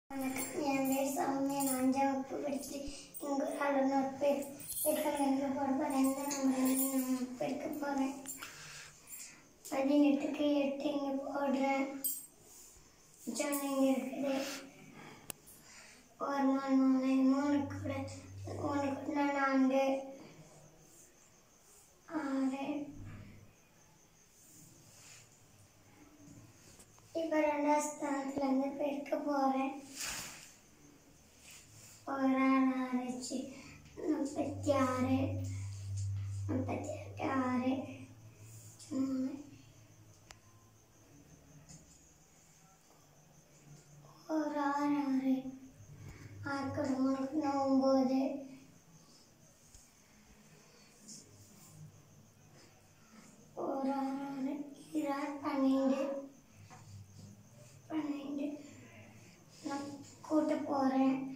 வணக்கம் என் பேர் சௌமியா நான் அஞ்சாம் வகுப்பு படிச்சுட்டு எங்கள் ஒரு அலுவலர் பேர் பெருக்கள் எங்கே போட போகிறேன் நான் பெருக்க போகிறேன் பதினெட்டுக்கு எட்டு இங்கே போடுறேன் மிச்சம் இங்கே இருக்குது ஒரு மூணு மூணு மூணு கூட மூணு கூட நான்கு ஆறு இப்போ ரெண்டாவது ஸ்தானத்துலேருந்து பெருக்க போகிறேன் ஒரு ஆறு ஆறு முப்பத்தி ஆறு முப்பத்தி எட்டு ஆறு மூணு ஒரு ஆறு ஆறு ஆறு கூட மூணு ஒம்பது ஒரு ஆறு ஆறு இது ஆறு பன்னெண்டு பன்னெண்டு நான் கூட்ட போகிறேன்